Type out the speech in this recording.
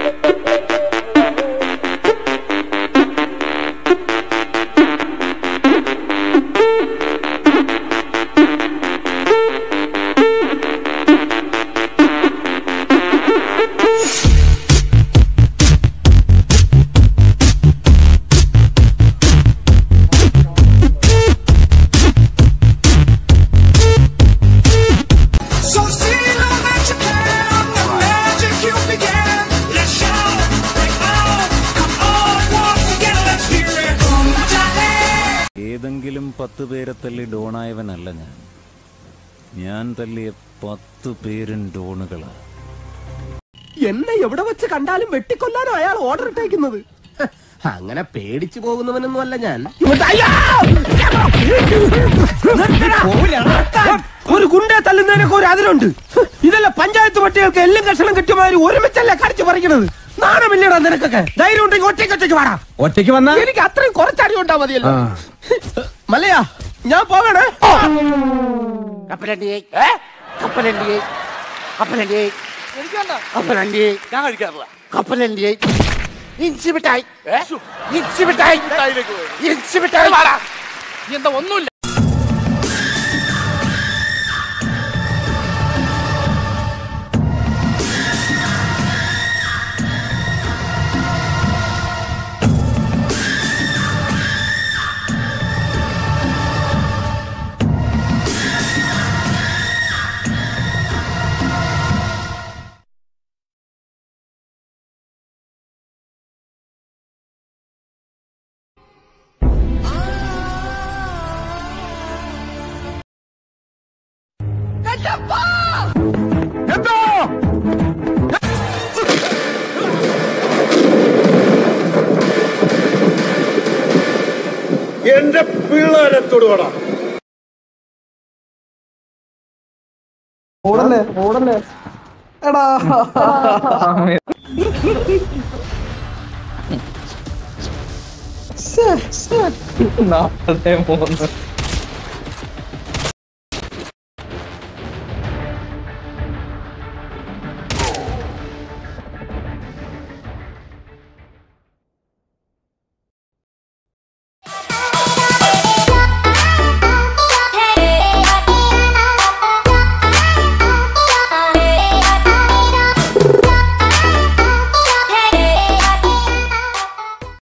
So still all that you can, the magic you began. Let's show, break out, come on, once again, let's hear it from Charlie. ഏതെങ്കിലും പത്ത് പേരെ തല്ലി ഡോണായവനല്ല ഞാൻ ഞാൻ തല്ലിയ പത്ത് പേരും ഡോണുകളാ എന്നെ എവിടെ വെച്ച് കണ്ടാലും വെട്ടിക്കൊല്ലാനോ അയാൾ ഓർഡർ ഇട്ടേക്കുന്നത് ഹ, അങ്ങനെ പേടിച്ചു പോകുന്നവനൊന്നും അല്ല ഞാൻ ഒരു ഗുണ്ടെ തല്ലുന്നതിനൊക്കെ ഒരു അതിരുണ്ട് ഹ്, ഇതല്ല പഞ്ചായത്ത് പട്ടികൾക്ക് എല്ലാം കഷണം കിട്ടിയമാതിരി ഒരുമിച്ചല്ല കടിച്ചു പറിക്കണത് നാണമില്ലടാ നിനക്കൊക്കെ ധൈര്യം ഉണ്ടെങ്കിൽ ഒറ്റയ്ക്ക് ഒറ്റയ്ക്ക് വാടാ ഒറ്റയ്ക്ക് വന്ന എനിക്ക് അത്രയും കുറച്ചടി ഉണ്ടാ മതിയല്ലോ മല്ലയാ ഞാൻ പോകണേ കപ്പലണ്ടിയെ കപ്പലണ്ടിയെ കപ്പലണ്ടിയെ കപ്പലണ്ടിയെ ഞാൻ കഴിക്കാറില്ല കപ്പലണ്ടിയെ ഇഞ്ചി മിഠായി ഇഞ്ചി മിഠായി ഇഞ്ചി മിഠായി എന്താ ഒന്നുമില്ല എന്റെ പിള്ളേരെ തൊടുകടാ ഓടല്ലേ ഓടല്ലേ എടാ നാപ്പത്തേ മൂന്ന്